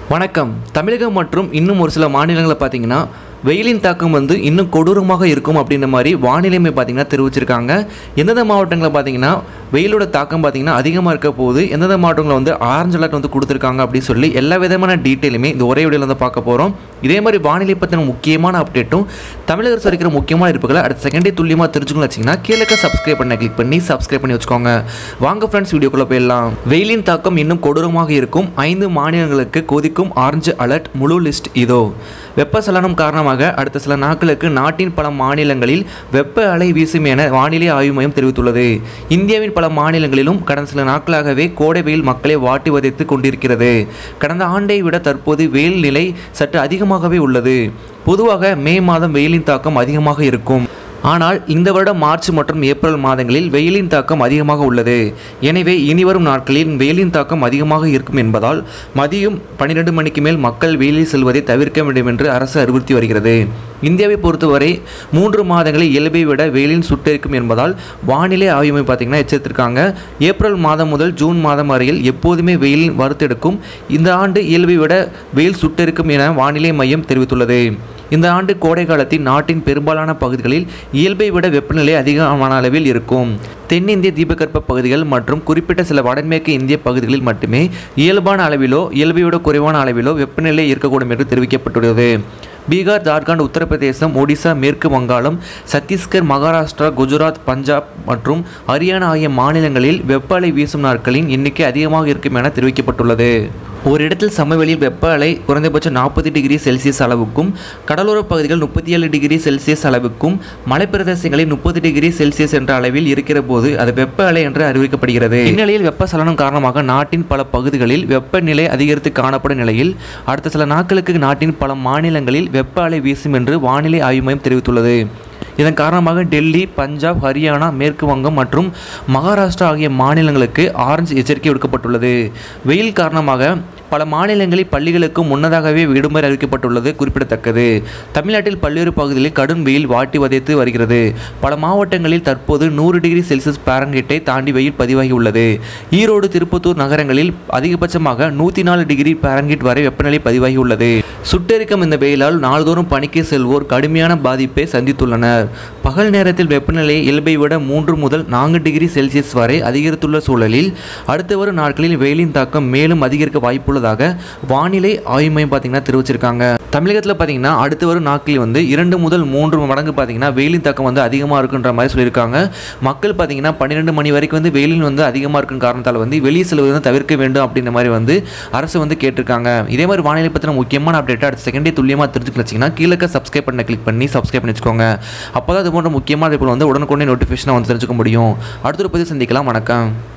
வணக்கம் தமிழகம் மற்றும் இன்னும் ஒரு சில மாநிலங்களில் பார்த்தீங்கன்னா வெயிலின் தாக்கம் வந்து இன்னும் கொடூரமாக இருக்கும் அப்படின்ற மாதிரி வானிலைமை பார்த்தீங்கன்னா தெரிவிச்சிருக்காங்க எந்தெந்த மாவட்டங்களில் பார்த்தீங்கன்னா வெயிலோட தாக்கம் பார்த்தீங்கன்னா அதிகமாக இருக்க போது எந்தெந்த மாவட்டங்களில் வந்து ஆரஞ்சு அலர்ட் வந்து கொடுத்துருக்காங்க அப்படின்னு சொல்லி எல்லா விதமான டீட்டெயிலுமே இந்த ஒரே வீடியோவில் வந்து பார்க்க போகிறோம் இதே மாதிரி வானிலை பற்றின முக்கியமான அப்டேட்டும் தமிழக அரசு இருக்கிற முக்கியமான இருப்புகளை அடுத்த செகண்டே துல்லியமாக தெரிஞ்சுக்கணும் வச்சிங்கன்னா கீழே சப்ஸ்கிரைப் பண்ண கிளிக் பண்ணி சப்ஸ்கிரைப் பண்ணி வச்சுக்கோங்க வாங்க ஃப்ரெண்ட்ஸ் வீடியோக்குள்ளே போயிடலாம் வெயிலின் தாக்கம் இன்னும் கொடூரமாக இருக்கும் ஐந்து மாநிலங்களுக்கு கொதிக்கும் ஆரஞ்சு அலர்ட் முழு லிஸ்ட் இதோ வெப்பசலனம் காரணமாக அடுத்த சில நாட்களுக்கு நாட்டின் பல மாநிலங்களில் வெப்ப அலை வீசும் என வானிலை ஆய்வு மையம் தெரிவித்துள்ளது இந்தியாவின் பல மாநிலங்களிலும் கடந்த சில நாட்களாகவே கோடை வெயில் மக்களை வாட்டி வதைத்து கொண்டிருக்கிறது கடந்த ஆண்டை விட தற்போது வெயில் நிலை சற்று அதிகமாகவே உள்ளது பொதுவாக மே மாதம் வெயிலின் தாக்கம் அதிகமாக இருக்கும் ஆனால் இந்த வருடம் மார்ச் மற்றும் ஏப்ரல் மாதங்களில் வெயிலின் தாக்கம் அதிகமாக உள்ளது எனவே இனிவரும் நாட்களில் வெயிலின் தாக்கம் அதிகமாக இருக்கும் என்பதால் மதியம் பன்னிரண்டு மணிக்கு மேல் மக்கள் வெயிலில் செல்வதை தவிர்க்க வேண்டும் என்று அரசு அறிவுறுத்தி வருகிறது இந்தியாவை பொறுத்தவரை மூன்று மாதங்களில் இயல்பை விட வெயிலின் சுட்டெரிக்கும் என்பதால் வானிலை ஆய்வு மையம் பார்த்தீங்கன்னா எச்சரித்திருக்காங்க ஏப்ரல் மாதம் முதல் ஜூன் மாதம் வரையில் எப்போதுமே வெயிலின் வறுத்தெடுக்கும் இந்த ஆண்டு இயல்பை விட வெயில் சுட்டெரிக்கும் என வானிலை மையம் தெரிவித்துள்ளது இந்த ஆண்டு கோடை காலத்தில் நாட்டின் பெரும்பாலான பகுதிகளில் இயல்பை விட வெப்பநிலை அதிகமான அளவில் இருக்கும் தென்னிந்திய தீபகற்ப பகுதிகள் மற்றும் குறிப்பிட்ட சில வடமேற்கு இந்திய பகுதிகளில் மட்டுமே இயல்பான அளவிலோ இயல்பை விட குறைவான அளவிலோ வெப்பநிலை இருக்கக்கூடும் என்று தெரிவிக்கப்பட்டுள்ளது பீகார் ஜார்க்கண்ட் உத்தரப்பிரதேசம் ஒடிசா மேற்கு வங்காளம் சத்தீஸ்கர் மகாராஷ்டிரா குஜராத் பஞ்சாப் மற்றும் ஹரியானா ஆகிய மாநிலங்களில் வெப்ப அலை வீசும் நாட்களின் எண்ணிக்கை அதிகமாக இருக்கும் என தெரிவிக்கப்பட்டுள்ளது ஒரு இடத்தில் சமவெளியில் வெப்ப அலை குறைந்தபட்சம் நாற்பது டிகிரி செல்சியஸ் அளவுக்கும் கடலோரப் பகுதிகள் முப்பத்தி ஏழு டிகிரி செல்சியஸ் அளவுக்கும் மலைப்பிரதேசங்களில் முப்பது டிகிரி செல்சியஸ் என்ற அளவில் இருக்கிற போது அது வெப்ப அலை என்று அறிவிக்கப்படுகிறது இந்நிலையில் வெப்பசலனம் காரணமாக நாட்டின் பல பகுதிகளில் வெப்பநிலை அதிகரித்து காணப்படும் நிலையில் அடுத்த சில நாட்களுக்கு நாட்டின் பல மாநிலங்களில் வெப்ப அலை வீசும் என்று வானிலை ஆய்வு மையம் தெரிவித்துள்ளது இதன் காரணமாக டெல்லி பஞ்சாப் ஹரியானா மேற்கு வங்கம் மற்றும் மகாராஷ்டிரா ஆகிய மாநிலங்களுக்கு ஆரஞ்சு எச்சரிக்கை விடுக்கப்பட்டுள்ளது வெயில் காரணமாக பல மாநிலங்களில் பள்ளிகளுக்கு முன்னதாகவே விடுமுறை அறிவிக்கப்பட்டுள்ளது குறிப்பிடத்தக்கது தமிழ்நாட்டில் பல்வேறு பகுதிகளில் கடும் வெயில் வாட்டி வதைத்து வருகிறது பல மாவட்டங்களில் தற்போது நூறு டிகிரி செல்சியஸ் பாரன்ஹீட்டை தாண்டி வெயில் பதிவாகி உள்ளது ஈரோடு திருப்பத்தூர் நகரங்களில் அதிகபட்சமாக நூற்றி நாலு டிகிரி பாரன்ஹீட் வரை வெப்பநிலை பதிவாகி உள்ளது சுட்டெரிக்கும் இந்த வெயிலால் நாள்தோறும் பணிக்கு செல்வோர் கடுமையான பாதிப்பை சந்தித்துள்ளனர் பகல் நேரத்தில் வெப்பநிலை இயல்பை விட மூன்று முதல் நான்கு டிகிரி செல்சியஸ் வரை அதிகரித்துள்ள சூழலில் அடுத்து வரும் நாட்களில் வெயிலின் தாக்கம் மேலும் அதிகரிக்க வாய்ப்புள்ளதாக வானிலை ஆய்வு மையம் பார்த்தீங்கன்னா தெரிவிச்சிருக்காங்க தமிழகத்தில் பார்த்தீங்கன்னா அடுத்து வரும் நாட்களில் வந்து இரண்டு முதல் மூன்று மடங்கு பார்த்தீங்கன்னா வெயிலின் தாக்கம் வந்து அதிகமாக இருக்குன்ற மாதிரி சொல்லியிருக்காங்க மக்கள் பார்த்தீங்கன்னா பன்னிரெண்டு மணி வரைக்கும் வந்து வெயிலின் வந்து அதிகமாக இருக்கும் காரணத்தால் வந்து வெளியே செல்வதை வந்து தவிர்க்க வேண்டும் அப்படின்ற மாதிரி வந்து அரசு வந்து கேட்டிருக்காங்க இதே மாதிரி வானிலை பற்றின முக்கியமான அப்டேட் அடுத்த செகண்டே துல்லியமாக தெரிஞ்சுக்கணும் கீழே சப்ஸ்கிரைப் பண்ண கிளிக் பண்ணி சப்ஸ்கிரைப் பண்ணி வச்சுக்கோங்க அப்போ தான் இது போன்ற முக்கியமான இப்போ வந்து உடனுக்குடனே நோட்டிஃபிகேஷனாக வந்து தெரிஞ்சுக்க முடியும் அடுத்த ஒரு பதிவு சந்திக்கலாம் வணக்கம்